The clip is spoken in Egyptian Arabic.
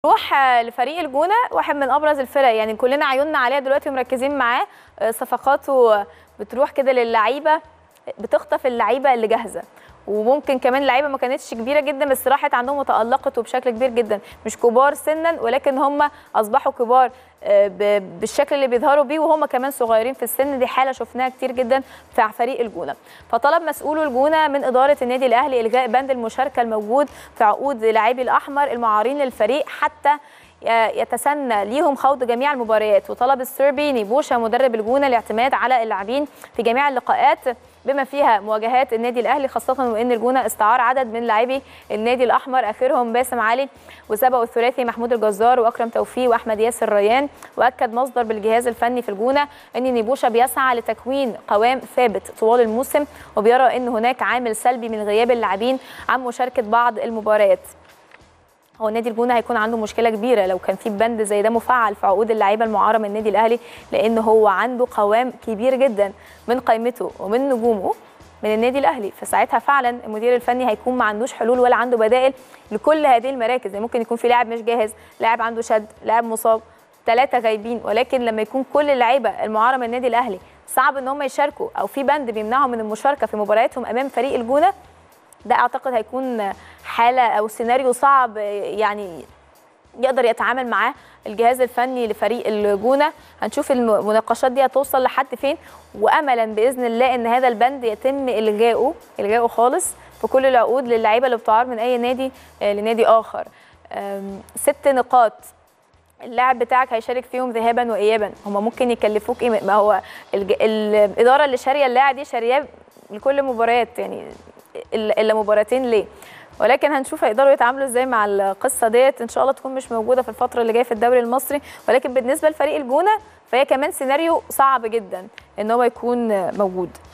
نروح لفريق الجونه واحد من ابرز الفرق يعني كلنا عيوننا عليها دلوقتي ومركزين معاه صفقاته بتروح كده للعيبه بتخطف اللعيبه اللي جاهزه وممكن كمان لعيبه ما كانتش كبيره جدا بس راحت عندهم وتالقت وبشكل كبير جدا مش كبار سنا ولكن هم اصبحوا كبار بالشكل اللي بيظهروا بيه وهم كمان صغيرين في السن دي حاله شفناها كتير جدا في فريق الجونه فطلب مسؤولو الجونه من اداره النادي الاهلي الغاء بند المشاركه الموجود في عقود لاعبي الاحمر المعارين للفريق حتى يتسنى ليهم خوض جميع المباريات وطلب السربي نيبوشا مدرب الجونه الاعتماد على اللاعبين في جميع اللقاءات بما فيها مواجهات النادي الاهلي خاصه وان الجونه استعار عدد من لاعبي النادي الاحمر اخرهم باسم علي وسبقوا الثلاثي محمود الجزار واكرم توفيق واحمد ياسر ريان واكد مصدر بالجهاز الفني في الجونه ان نيبوشا بيسعى لتكوين قوام ثابت طوال الموسم وبيرى ان هناك عامل سلبي من غياب اللاعبين عن مشاركه بعض المباريات هو نادي الجونه هيكون عنده مشكله كبيره لو كان في بند زي ده مفعل في عقود اللعيبه المعاره من النادي الاهلي لان هو عنده قوام كبير جدا من قائمته ومن نجومه من النادي الاهلي فساعتها فعلا المدير الفني هيكون ما عندوش حلول ولا عنده بدائل لكل هذه المراكز يعني ممكن يكون في لاعب مش جاهز لاعب عنده شد لاعب مصاب ثلاثه غايبين ولكن لما يكون كل اللعيبه المعاره من النادي الاهلي صعب ان هم يشاركوا او في بند بيمنعهم من المشاركه في مبارياتهم امام فريق الجونه ده اعتقد هيكون حاله او سيناريو صعب يعني يقدر يتعامل معاه الجهاز الفني لفريق الجونه هنشوف المناقشات دي هتوصل لحد فين واملا باذن الله ان هذا البند يتم الغائه الغائه خالص في كل العقود للعيبه اللي بتعار من اي نادي لنادي اخر ست نقاط اللاعب بتاعك هيشارك فيهم ذهابا وايابا هم ممكن يكلفوك ايه ما هو الاداره اللي شاريه اللاعب دي شارياه لكل مباريات يعني الا مباراتين ليه ولكن هنشوف هيقدروا يتعاملوا ازاي مع القصه ديت ان شاء الله تكون مش موجوده في الفتره اللي جايه في الدوري المصري ولكن بالنسبه لفريق الجونه فهي كمان سيناريو صعب جدا ان هو يكون موجود